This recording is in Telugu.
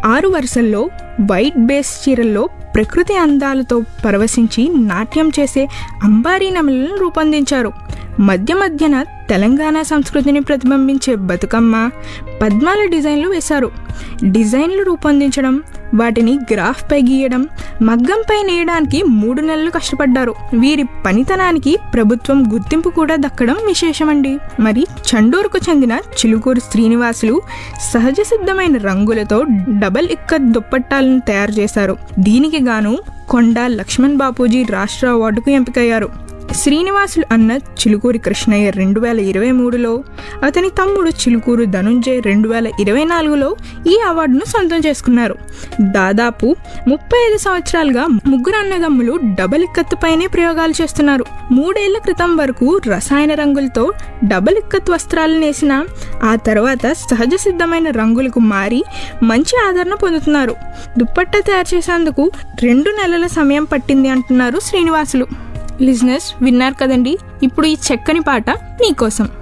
ఆరు వరుసల్లో వైట్ బేస్ చీరల్లో ప్రకృతి అందాలతో పరవశించి నాట్యం చేసే అంబారీ నమలను రూపొందించారు మధ్య మధ్యన తెలంగాణ సంస్కృతిని ప్రతిబింబించే బతుకమ్మ పద్మాల డిజైన్లు వేశారు డిజైన్లు రూపొందించడం వాటిని గ్రాఫ్పై గీయడం మగ్గంపై నేయడానికి మూడు నెలలు కష్టపడ్డారు వీరి పనితనానికి ప్రభుత్వం గుర్తింపు కూడా దక్కడం విశేషమండి మరి చండూరుకు చెందిన చిలుకూరు శ్రీనివాసులు సహజ సిద్ధమైన రంగులతో డబల్ ఇక్కత్ దుప్పట్టాలను తయారు చేశారు దీనికి గాను కొండ లక్ష్మణ్ బాపూజీ రాష్ట్ర అవార్డుకు ఎంపికయ్యారు శ్రీనివాసులు అన్న చిలుకూరి కృష్ణయ్య రెండు వేల ఇరవై మూడులో అతని తమ్ముడు చిలుకూరు ధనుంజయ్ రెండు వేల ఇరవై నాలుగులో ఈ అవార్డును సొంతం చేసుకున్నారు దాదాపు ముప్పై ఐదు సంవత్సరాలుగా ముగ్గురు అన్నదమ్ములు డబల్ ఇక్కత్తు పైనే ప్రయోగాలు చేస్తున్నారు మూడేళ్ల క్రితం వరకు రసాయన రంగులతో డబల్ ఇక్కత్ వస్త్రాలు నేసిన ఆ తర్వాత సహజ సిద్ధమైన రంగులకు మారి మంచి ఆదరణ పొందుతున్నారు దుప్పట్ట తయారు చేసేందుకు రెండు నెలల సమయం పట్టింది అంటున్నారు శ్రీనివాసులు లిజినెస్ విన్నారు కదండి ఇప్పుడు ఈ చక్కని పాట మీకోసం